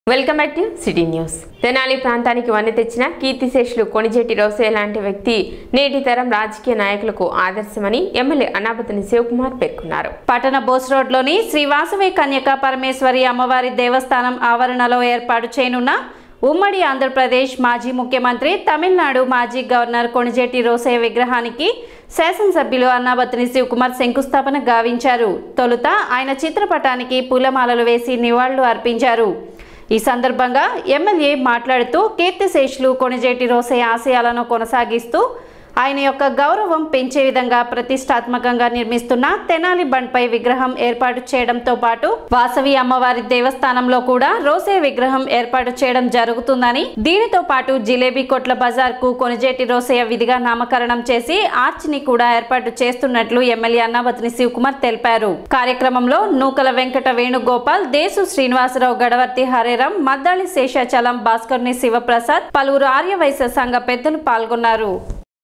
Welcome back to city news Tenali ప్రాంతానికి వన్నె తెచ్చిన కీర్తిశేషులు కొణిజేటి రోసే లాంటి వ్యక్తి నేటి తరం రాజకీయ నాయకులకు ఆదర్శమని ఎమ్మెల్యే అనాపతిని శివకుమార్ పేర్కొన్నారు పట్టణ బోస్ రోడ్లోని శ్రీ వాసవి కన్యక పరమేశ్వరి అమ్మవారి దేవస్థానం ఆవరణలో ఏర్పాటు చేయనున్న ఉమ్మడి ఆంధ్రప్రదేశ్ మాజీ ముఖ్యమంత్రి తమిళనాడు మాజీ గవర్నర్ కొణిజేటి రోసయ్య విగ్రహానికి శాసనసభ్యులు అన్నాబత్తిని శివకుమార్ శంకుస్థాపన గావించారు తొలుత ఆయన చిత్రపటానికి పూలమాలలు వేసి నివాళులు అర్పించారు ఈ సందర్భంగా ఎమ్మెల్యే మాట్లాడుతూ కీర్తిశేషులు కొణిజేటి రోసయ్య ఆశయాలను కొనసాగిస్తూ ఆయన యొక్క గౌరవం పెంచే విధంగా ప్రతిష్టాత్మకంగా నిర్మిస్తున్న తెనాలి బండ్పై విగ్రహం ఏర్పాటు చేయడంతో పాటు వాసవి అమ్మవారి దేవస్థానంలో కూడా రోసే విగ్రహం ఏర్పాటు చేయడం జరుగుతుందని దీనితో పాటు జిలేబీ కొట్ల బజార్ కు కొనిజేటి రోసయ్య విధిగా నామకరణం చేసి ఆర్చ్ ని కూడా ఏర్పాటు చేస్తున్నట్లు ఎమ్మెల్యే అన్నావతిని శివకుమార్ తెలిపారు కార్యక్రమంలో నూకల వెంకట వేణుగోపాల్ దేశు శ్రీనివాసరావు గడవర్తి హరేరాం మద్దాళి శేషాచలం భాస్కర్ని శివప్రసాద్ పలువురు ఆర్యవైశ్య సంఘ పెద్దలు పాల్గొన్నారు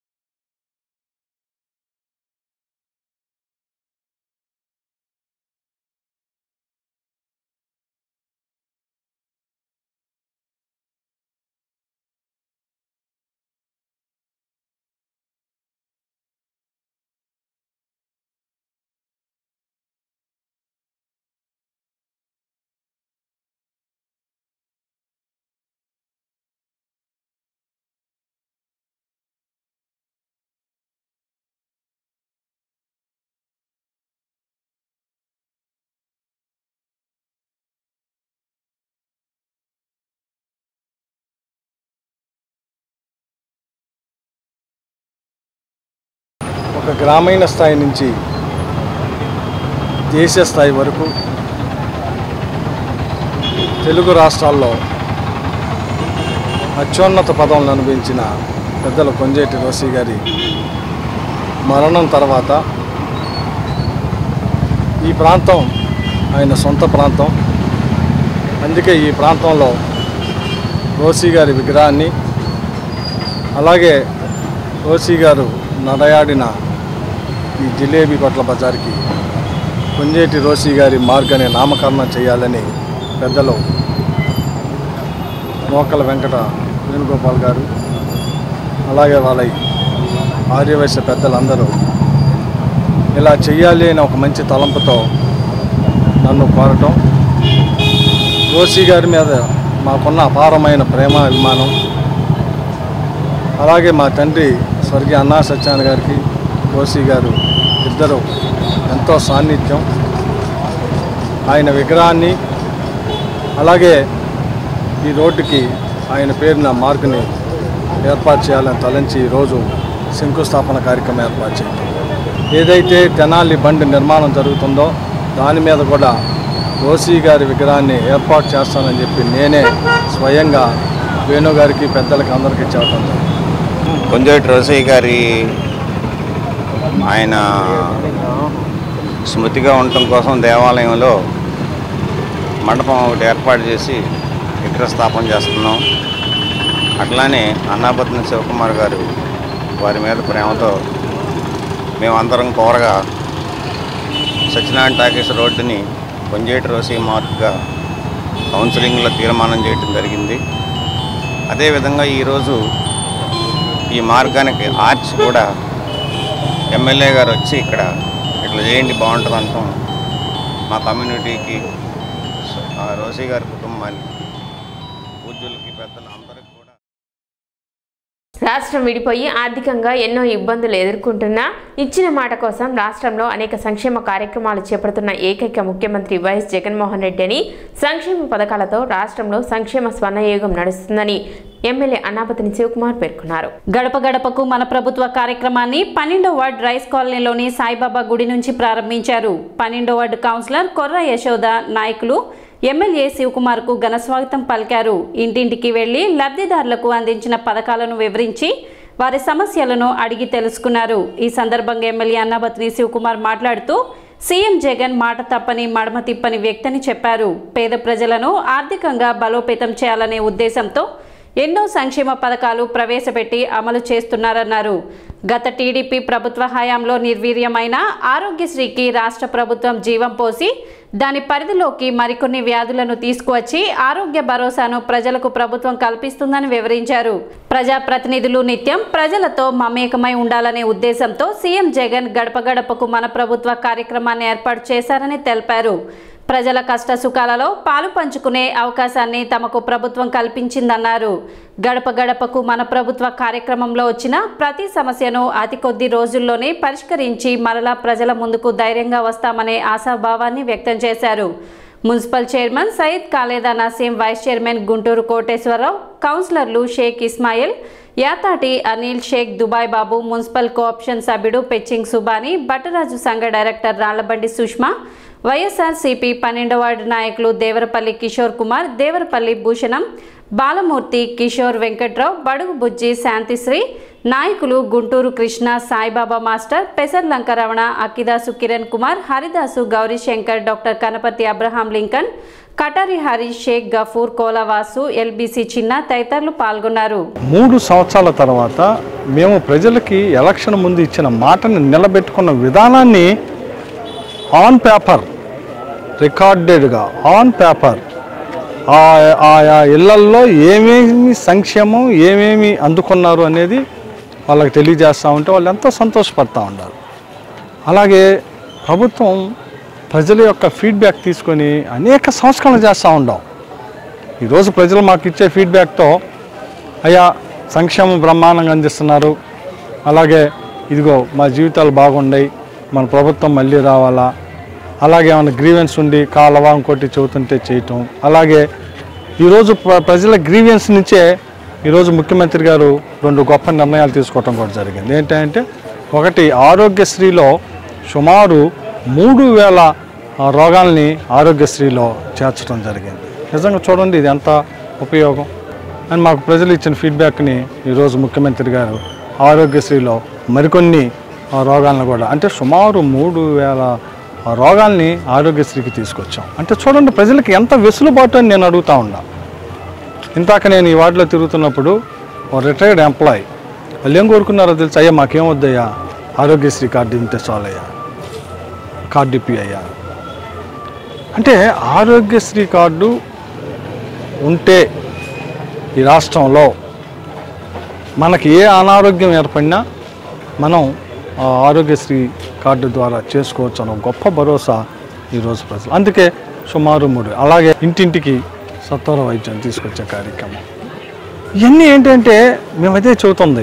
ఒక గ్రామీణ స్థాయి నుంచి దేశ స్థాయి వరకు తెలుగు రాష్ట్రాల్లో అత్యున్నత పదవులను అనుభవించిన పెద్దల కొంజేటి రోసి గారి మరణం తర్వాత ఈ ప్రాంతం ఆయన సొంత ప్రాంతం అందుకే ఈ ప్రాంతంలో రోసి గారి విగ్రహాన్ని అలాగే రోసి గారు నడయాడిన ఈ జిలేబీ కొట్ల బజార్కి కొంజేటి రోసి గారి మార్గాన్ని నామకరణం చేయాలని పెద్దలు నోకల వెంకట వేణుగోపాల్ గారు అలాగే వాళ్ళ ఆర్యవైశ్య పెద్దలందరూ ఇలా చెయ్యాలి అని ఒక మంచి తలంపుతో నన్ను కోరటం రోసి గారి మీద మాకున్న అపారమైన ప్రేమ అభిమానం అలాగే మా తండ్రి స్వర్గీయ అన్నా సత్యాన గారికి కోసి గారు ఇద్దరు ఎంతో సాన్నిధ్యం ఆయన విగ్రహాన్ని అలాగే ఈ రోడ్డుకి ఆయన పేరున మార్కుని ఏర్పాటు చేయాలని తలంచి ఈరోజు శంకుస్థాపన కార్యక్రమం ఏర్పాటు చేయండి ఏదైతే తెనాలి బండి నిర్మాణం జరుగుతుందో దాని మీద కూడా రోసి గారి విగ్రహాన్ని ఏర్పాటు చేస్తానని చెప్పి నేనే స్వయంగా వేణు గారికి పెద్దలకి అందరికీ చెప్పడం జరిగింది. కొంజేటి రోసయ్య గారి ఆయన స్మృతిగా ఉండటం కోసం దేవాలయంలో మండపం ఒకటి ఏర్పాటు చేసి విగ్రహ స్థాపన చేస్తున్నాం అట్లానే అన్నాపత్ని శివకుమార్ గారు వారి మీద ప్రేమతో మేమందరం కోరగా సత్యనారాయణ టాకీస్ రోడ్డుని కొంజేటి రోసయ్య మార్క్గా కౌన్సిలింగ్లో తీర్మానం చేయడం జరిగింది అదేవిధంగా ఈరోజు ఈ మార్గానికి ఆర్చ్ కూడా ఎమ్మెల్యే గారు వచ్చి ఇక్కడ ఇట్లా చేయండి బాగుంటుంది అంటాం మా కమ్యూనిటీకి ఆ రోసీ గారి కుటుంబానికి పూజ్యులకి పెద్దలు అందరికి కూడా రాష్ట్రం విడిపోయి ఆర్థికంగా ఎన్నో ఇబ్బందులు ఎదుర్కొంటున్నా ఇచ్చిన మాట కోసం రాష్ట్రంలో అనేక సంక్షేమ కార్యక్రమాలు చేపడుతున్న ఏకైక ముఖ్యమంత్రి వైఎస్ జగన్మోహన్ రెడ్డి అని సంక్షేమ పథకాలతో రాష్ట్రంలో సంక్షేమ స్వర్ణయుగం నడుస్తుందని ఎమ్మెల్యే అన్నాపతిని శివకుమార్ పేర్కొన్నారు గడప గడపకు మన ప్రభుత్వ కార్యక్రమాన్ని పన్నెండో వార్డ్ రైస్ కాలనీలోని సాయిబాబా గుడి నుంచి ప్రారంభించారు పన్నెండో వార్డు కౌన్సిలర్ కొర్ర యశోద నాయకులు ఎమ్మెల్యే శివకుమార్కు ఘన స్వాగతం పలికారు ఇంటింటికి వెళ్లి లబ్ధిదారులకు అందించిన పథకాలను వివరించి వారి సమస్యలను అడిగి తెలుసుకున్నారు ఈ సందర్భంగా ఎమ్మెల్యే అన్నబత్ని శివకుమార్ మాట్లాడుతూ సీఎం జగన్ మాట తప్పని మడమ తిప్పని వ్యక్తిని చెప్పారు పేద ప్రజలను ఆర్థికంగా బలోపేతం చేయాలనే ఉద్దేశంతో ఎన్నో సంక్షేమ పథకాలు ప్రవేశపెట్టి అమలు చేస్తున్నారన్నారు గత టీడీపీ ప్రభుత్వ హయాంలో నిర్వీర్యమైన ఆరోగ్యశ్రీకి రాష్ట్ర ప్రభుత్వం జీవం పోసి దాని పరిధిలోకి మరికొన్ని వ్యాధులను తీసుకువచ్చి ఆరోగ్య భరోసాను ప్రజలకు ప్రభుత్వం కల్పిస్తుందని వివరించారు ప్రజాప్రతినిధులు నిత్యం ప్రజలతో మమేకమై ఉండాలనే ఉద్దేశంతో సీఎం జగన్ గడప గడపకు మన ప్రభుత్వ కార్యక్రమాన్ని ఏర్పాటు చేశారని తెలిపారు ప్రజల కష్ట సుఖాలలో పాలు పంచుకునే అవకాశాన్ని తమకు ప్రభుత్వం కల్పించిందన్నారు గడప గడపకు మన ప్రభుత్వ కార్యక్రమంలో వచ్చిన ప్రతి సమస్యను అతి కొద్ది రోజుల్లోనే పరిష్కరించి మరలా ప్రజల ముందుకు ధైర్యంగా వస్తామనే ఆశాభావాన్ని వ్యక్తం చేశారు మున్సిపల్ చైర్మన్ సయీద్ కాలేదా నసీం వైస్ చైర్మన్ గుంటూరు కోటేశ్వరరావు కౌన్సిలర్లు షేక్ ఇస్మాయిల్ యాతాటి అనిల్ షేక్ దుబాయ్ బాబు మున్సిపల్ కోఆప్షన్ సభ్యుడు పెచ్చింగ్ సుబాని బట్టరాజు సంఘ డైరెక్టర్ రాళ్లబండి సుష్మా వైఎస్ఆర్సీపీ పన్నెండవ వార్డు నాయకులు దేవరపల్లి కిషోర్ కుమార్ దేవరపల్లి భూషణం బాలమూర్తి కిషోర్ వెంకట్రావు బడుగు బుజ్జి శాంతిశ్రీ నాయకులు Guntur Krishna Saibaba master Pesarlanka Ramana Akkidasu Kiran Kumar Haridasu Gaurishankar doctor Kanapathi Abraham Lincoln Katari Harish Sheikh Gafoor Kolavasu LBC Chinna తదితరులు పాల్గొన్నారు మూడు సంవత్సరాల తర్వాత మేము ప్రజలకి ఎలక్షన్ ముందు ఇచ్చిన మాటని నిలబెట్టుకున్న విధానాన్ని ఆన్ పేపర్ రికార్డెడ్గా ఆన్ పేపర్ ఆయా ఇళ్లల్లో ఏమేమి సంక్షేమం ఏమేమి అందుకున్నారు అనేది వాళ్ళకి తెలియజేస్తూ ఉంటే వాళ్ళు ఎంతో సంతోషపడతా ఉన్నారు అలాగే ప్రభుత్వం ప్రజల యొక్క ఫీడ్బ్యాక్ తీసుకొని అనేక సంస్కరణలు చేస్తూ ఉండాం ఈరోజు ప్రజలు మాకు ఇచ్చే ఫీడ్బ్యాక్తో అయ్యా సంక్షేమం బ్రహ్మాండంగా అందిస్తున్నారు అలాగే ఇదిగో మా జీవితాలు బాగున్నాయి మన ప్రభుత్వం మళ్ళీ రావాలా అలాగే ఏమైనా గ్రీవెన్స్ ఉండి కాలవా ఇంకోటి చెబుతుంటే చేయటం అలాగే ఈరోజు ప్ర- ప్రజల గ్రీవెన్స్ నుంచే ఈరోజు ముఖ్యమంత్రి గారు రెండు గొప్ప నిర్ణయాలు తీసుకోవటం కూడా జరిగింది ఏంటంటే ఒకటి ఆరోగ్యశ్రీలో సుమారు మూడు వేల ఆ, రోగాల్ని ఆరోగ్యశ్రీలో చేర్చడం జరిగింది నిజంగా చూడండి ఇది ఎంత ఉపయోగం అని మాకు ప్రజలు ఇచ్చిన ఫీడ్బ్యాక్ని ఈరోజు ముఖ్యమంత్రి గారు ఆరోగ్యశ్రీలో మరికొన్ని ఆ, రోగాలను కూడా అంటే సుమారు మూడు వేల ఆ, రోగాల్ని ఆరోగ్యశ్రీకి తీసుకొచ్చాం అంటే చూడండి ప్రజలకి ఎంత వెసులుబాటు అని నేను అడుగుతా ఉన్నా ఇందాక నేను ఈ వార్డులో తిరుగుతున్నప్పుడు ఓ రిటైర్డ్ ఎంప్లాయ్ వాళ్ళు ఏం కోరుకున్నారో తెలుసు అయ్యా మాకేం వద్దయ్యా ఆరోగ్యశ్రీ కార్డు ఇంతే చాలయ్యా కార్డు ఇప్పి అయ్యా అంటే ఆరోగ్యశ్రీ కార్డు ఉంటే ఈ రాష్ట్రంలో మనకి ఏ అనారోగ్యం ఏర్పడినా మనం ఆ ఆరోగ్యశ్రీ కార్డు ద్వారా చేసుకోవచ్చు అన్న గొప్ప భరోసా ఈరోజు ప్రజలు అందుకే సుమారు మూడు అలాగే ఇంటింటికి సత్వర వైద్యం తీసుకొచ్చే కార్యక్రమం ఇవన్నీ ఏంటంటే మేమైతే చెబుతుంది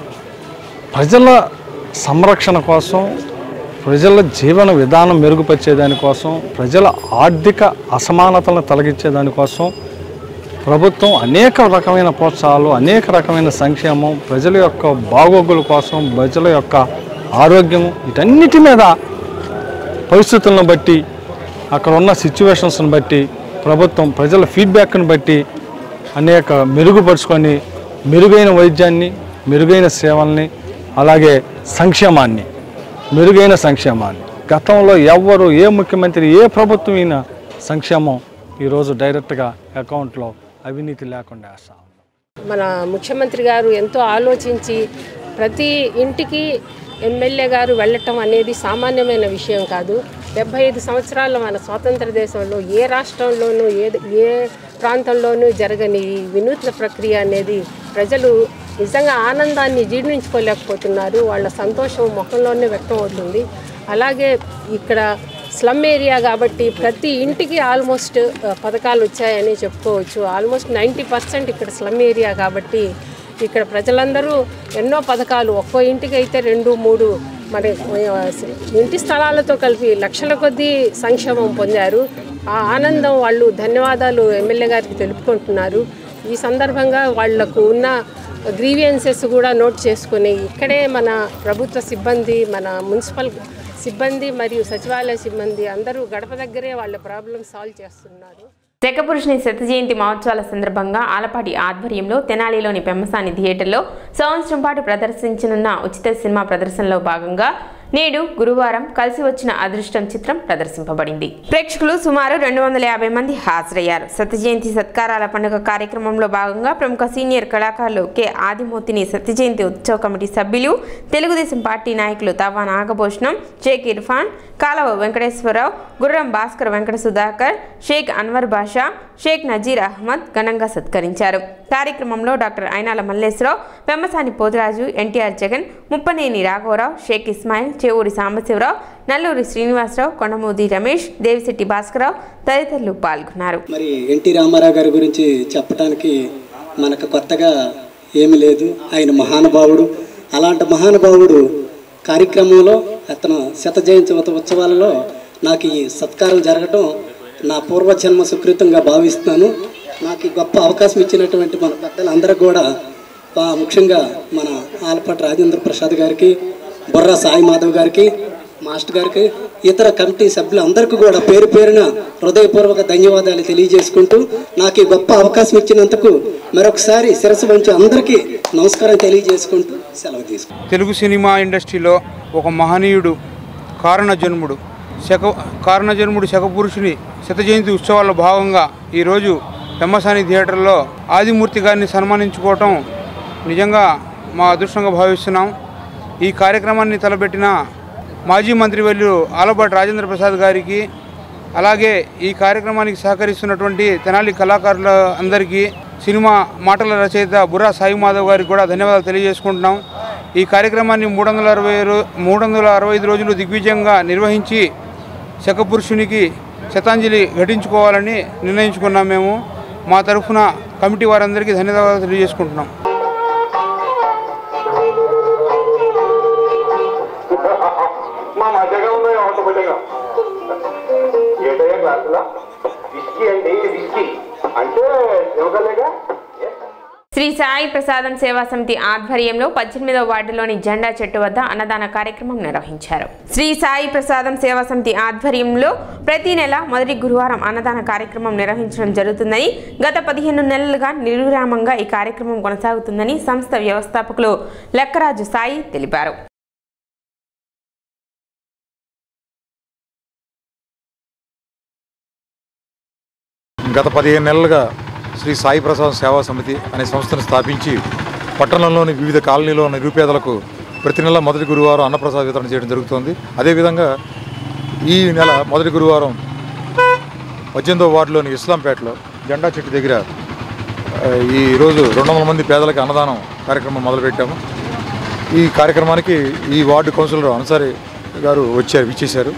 ప్రజల సంరక్షణ కోసం ప్రజల జీవన విధానం మెరుగుపరిచేదానికోసం ప్రజల ఆర్థిక అసమానతలను తొలగించే దానికోసం ప్రభుత్వం అనేక రకమైన ప్రోత్సాహాలు అనేక రకమైన సంక్షేమం ప్రజల యొక్క బాగోగుల కోసం ప్రజల యొక్క ఆరోగ్యం వీటన్నిటి మీద పరిస్థితులను బట్టి అక్కడ ఉన్న సిచ్యువేషన్స్ని బట్టి ప్రభుత్వం ప్రజల ఫీడ్బ్యాక్ని బట్టి అనేక మెరుగుపరుచుకొని మెరుగైన వైద్యాన్ని మెరుగైన సేవల్ని అలాగే సంక్షేమాన్ని మెరుగైన సంక్షేమాన్ని గతంలో ఎవ్వరు ఏ ముఖ్యమంత్రి ఏ ప్రభుత్వం అయినా సంక్షేమం ఈరోజు డైరెక్ట్గా అకౌంట్లో అవినీతి లేకుండా వేస్తాం మన ముఖ్యమంత్రి గారు ఎంతో ఆలోచించి ప్రతి ఇంటికి ఎమ్మెల్యే గారు వెళ్ళటం అనేది సామాన్యమైన విషయం కాదు డెబ్బై ఐదు సంవత్సరాల మన స్వాతంత్ర దేశంలో ఏ రాష్ట్రంలోనూ ఏ ఏ ప్రాంతంలోనూ జరగని ఈ వినూత్న ప్రక్రియ అనేది ప్రజలు నిజంగా ఆనందాన్ని జీర్ణించుకోలేకపోతున్నారు వాళ్ళ సంతోషం ముఖంలోనే వ్యక్తం అవుతుంది అలాగే ఇక్కడ స్లమ్ ఏరియా కాబట్టి ప్రతి ఇంటికి ఆల్మోస్ట్ ఆ, పథకాలు వచ్చాయని చెప్పుకోవచ్చు ఆల్మోస్ట్ నైంటీ పర్సెంట్ ఇక్కడ స్లమ్ ఏరియా కాబట్టి ఇక్కడ ప్రజలందరూ ఎన్నో పథకాలు ఒక్కో ఇంటికి అయితే రెండు మూడు మరి ఆ, ఇంటి స్థలాలతో కలిపి లక్షల కొద్దీ సంక్షేమం పొందారు ఆ ఆనందం వాళ్ళు ధన్యవాదాలు ఎమ్మెల్యే గారికి తెలుపుకుంటున్నారు ఈ సందర్భంగా వాళ్లకు ఉన్న గ్రీవియన్సెస్ కూడా నోట్ చేసుకుని ఇక్కడే మన ప్రభుత్వ సిబ్బంది మన మున్సిపల్ సిబ్బంది మరియు సచివాలయ సిబ్బంది అందరూ గడప దగ్గరే వాళ్ళ ప్రాబ్లమ్ సాల్వ్ చేస్తున్నారు తెక్కపురుషుని శత జయంతి మహోత్సవాల సందర్భంగా ఆలపాటి ఆధ్వర్యంలో తెనాలిలోని పెమ్మసాని థియేటర్లో సంవత్సరం పాటు ప్రదర్శించనున్న ఉచిత సినిమా ప్రదర్శనలో భాగంగా నేడు గురువారం కలిసి వచ్చిన అదృష్టం చిత్రం ప్రదర్శింపబడింది ప్రేక్షకులు సుమారు రెండు వందల యాభై మంది హాజరయ్యారు సత్య జయంతి సత్కారాల పండుగ కార్యక్రమంలో భాగంగా ప్రముఖ సీనియర్ కళాకారులు కె ఆదిమూర్తిని సత్య జయంతి ఉత్సవ కమిటీ సభ్యులు తెలుగుదేశం పార్టీ నాయకులు తవ్వ నాగభూషణం షేక్ ఇర్ఫాన్ కాలవ వెంకటేశ్వరరావు గుర్రం భాస్కర్ వెంకట సుధాకర్ షేక్ అన్వర్ బాషా షేక్ నజీర్ అహ్మద్ ఘనంగా సత్కరించారు కార్యక్రమంలో డాక్టర్ అయినాల మల్లేశ్వరరావు పెమ్మసాని పోతురాజు ఎన్టీఆర్ జగన్ ముప్పనేని రాఘవరావు షేక్ ఇస్మాయిల్ చేవూరి సాంబశివరావు నల్లూరి శ్రీనివాసరావు కొండమూది రమేష్ దేవిశెట్టి భాస్కరరావు తదితరులు పాల్గొన్నారు మరి ఎన్టీ రామారావు గారి గురించి చెప్పడానికి మనకు కొత్తగా ఏమీ లేదు ఆయన మహానుభావుడు అలాంటి మహానుభావుడు కార్యక్రమంలో అతను శత జయంతి ఉత- ఉత్సవాలలో నాకు ఈ సత్కారం జరగటం నా పూర్వజన్మ సుకృతంగా భావిస్తున్నాను నాకు ఈ గొప్ప అవకాశం ఇచ్చినటువంటి మన పెద్దలందరూ కూడా ఆ, ముఖ్యంగా మన ఆలపాటి రాజేంద్ర ప్రసాద్ గారికి బుర్రా సాయి మాధవ్ గారికి మాస్టర్ గారికి ఇతర కమిటీ సభ్యులు అందరికీ కూడా పేరు పేరున హృదయపూర్వక ధన్యవాదాలు తెలియజేసుకుంటూ నాకు ఈ గొప్ప అవకాశం ఇచ్చినందుకు మరొకసారి శిరస్సు వంచి అందరికీ నమస్కారం తెలియజేసుకుంటూ సెలవు తీసుకుంటాను తెలుగు సినిమా ఇండస్ట్రీలో ఒక మహనీయుడు కారణజన్ముడు శక కారణజన్ముడు శకపురుషుని శత జయంతి ఉత్సవాల్లో భాగంగా ఈరోజు పెమ్మసాని థియేటర్లో ఆదిమూర్తి గారిని సన్మానించుకోవటం నిజంగా మా అదృష్టంగా భావిస్తున్నాం ఈ కార్యక్రమాన్ని తలపెట్టిన మాజీ మంత్రివర్యులు ఆలపాటి రాజేంద్ర ప్రసాద్ గారికి అలాగే ఈ కార్యక్రమానికి సహకరిస్తున్నటువంటి తెనాలి కళాకారుల అందరికీ సినిమా మాటల రచయిత బుర్రా సాయి మాధవ్ గారికి కూడా ధన్యవాదాలు తెలియజేసుకుంటున్నాం ఈ కార్యక్రమాన్ని మూడు వందల అరవై రో మూడు వందల అరవై ఐదు రోజులు దిగ్విజయంగా నిర్వహించి శకపురుషునికి శతాంజలి ఘటించుకోవాలని నిర్ణయించుకున్నాం మేము మా తరఫున కమిటీ వారందరికీ ధన్యవాదాలు తెలియజేసుకుంటున్నాం మా మధ్యగా ఉన్నాయి ఆటోమేటిక్గా ఏటయ్యా క్లాసులా విస్కీ అండి విస్కీ అంటే ఇవ్వగలేగా శ్రీ సాయి ప్రసాదం సేవా సమితి ఆధ్వర్యంలో పద్దెనిమిదవ వార్డులోని జెండా చెట్టు వద్ద అన్నదాన కార్యక్రమం నిర్వహించారు శ్రీ సాయి ప్రసాదం సేవా సమితి ఆధ్వర్యంలో ప్రతి నెల మొదటి గురువారం అన్నదాన కార్యక్రమం నిర్వహించడం జరుగుతుందని గత పదిహేను నెలలుగా నిర్విరామంగా ఈ కార్యక్రమం కొనసాగుతుందని సంస్థ వ్యవస్థాపకులు లక్కరాజు సాయి తెలిపారు గత పదిహేను నెలలుగా శ్రీ సాయి ప్రసాద్ సేవా సమితి అనే సంస్థను స్థాపించి పట్టణంలోని వివిధ కాలనీలో నిరుపేదలకు ప్రతి నెల మొదటి గురువారం అన్నప్రసాద వితరణ చేయడం జరుగుతుంది అదేవిధంగా ఈ నెల మొదటి గురువారం పద్దెనిమిదో వార్డులోని ఇస్లాంపేటలో జెండా చెట్టు దగ్గర ఆ, ఈ రోజు రెండు వందల మంది పేదలకు అన్నదానం కార్యక్రమం మొదలుపెట్టాము ఈ కార్యక్రమానికి ఈ వార్డు కౌన్సిలర్ అన్సారి గారు వచ్చారు ఇచ్చేశారు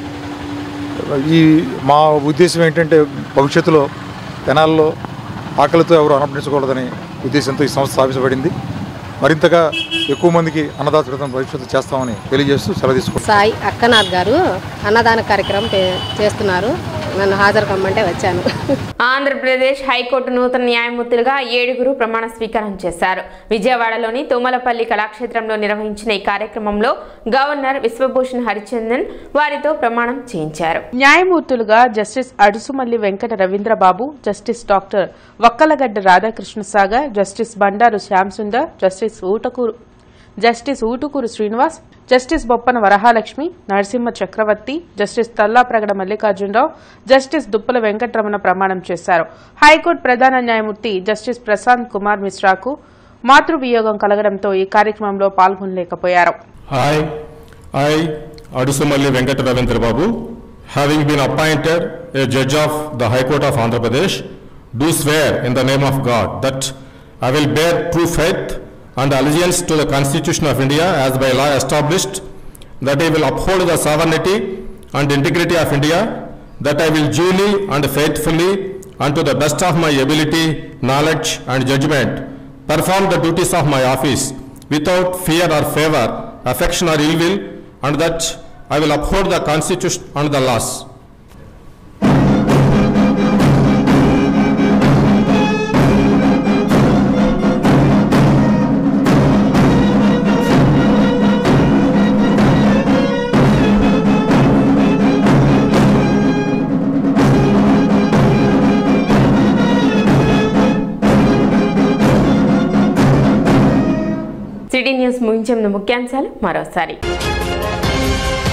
ఈ మా ఉద్దేశం ఏంటంటే భవిష్యత్తులో తెనాల్లో ఆకలితో ఎవరు అన్నపడించకూడదని ఉద్దేశంతో ఈ సంస్థ స్థాపించబడింది మరింతగా ఎక్కువ మందికి అన్నదాత భవిష్యత్తు చేస్తామని తెలియజేస్తూ సెలవు తీసుకుంటాం సాయి అక్కనాథ్ గారు అన్నదాన కార్యక్రమం చే- చేస్తున్నారు నన్ను హాజరు కమ్మంటే వచ్చాను ఆంధ్రప్రదేశ్ హైకోర్టు నూతన న్యాయమూర్తులుగా ఏడుగురు ప్రమాణ స్వీకారం చేశారు విజయవాడలోని తుమ్మలపల్లి కళాక్షేత్రంలో నిర్వహించిన ఈ కార్యక్రమంలో గవర్నర్ విశ్వభూషణ్ హరిచందన్ వారితో ప్రమాణం చేయించారు న్యాయమూర్తులుగా justice Adusumalli Venkata Ravindrababu justice doctor Vakkalagadda Radhakrishna Sagar justice Bandaru Shyam Sundar justice Utukuru justice Utukuru Srinivas justice Boppana Varahalakshmi Narasimha Chakravarthi justice Tallapragada Mallikarjunarao justice Duppala Venkataramana ప్రమాణం చేశారు హైకోర్టు ప్రధాన న్యాయమూర్తి జస్టిస్ ప్రశాంత్ కుమార్ మిశ్రాకు మాతృవియోగం కలగడంతో ఈ కార్యక్రమంలో పాల్గొనలేకపోయారు I, I, Adusumalli Venkata Ravindra Babu, having been appointed a judge of the High Court of Andhra Pradesh, do swear in the name of God that I will bear true faith and allegiance to the Constitution of India as by law established, that I will uphold the sovereignty and integrity of India, that I will duly and faithfully and to the best of my ability, knowledge and judgment perform the duties of my office without fear or favor, affection or ill will, and that I will uphold the Constitution and the laws. City news ముగించే ముందు ముఖ్యాంశాలు మరోసారి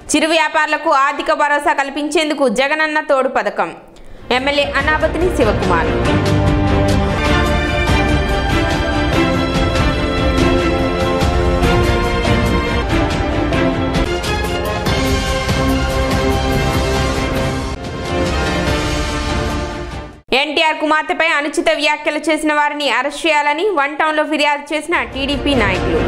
చిరు వ్యాపారులకు ఆర్థిక భరోసా కల్పించేందుకు జగనన్న తోడు పథకం MLA Anabathini Shivakumar NTR కుమార్తెపై అనుచిత వ్యాఖ్యలు చేసిన వారిని అరెస్ట్ చేయాలని వన్ టౌన్లో ఫిర్యాదు చేసిన టీడీపీ నాయకులు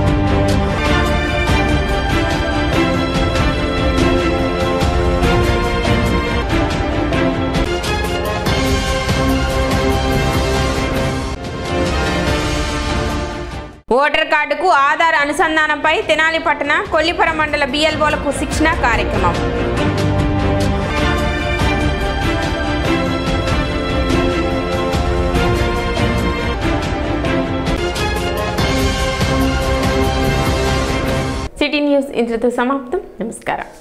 ఓటర్ కార్డుకు ఆధార్ అనుసంధానంపై తెనాలి పట్టణ కొల్లిపర మండల బిఎల్ఓలకు శిక్షణ కార్యక్రమం సిటీ న్యూస్ ఇంతటితో సమాప్తం నమస్కారం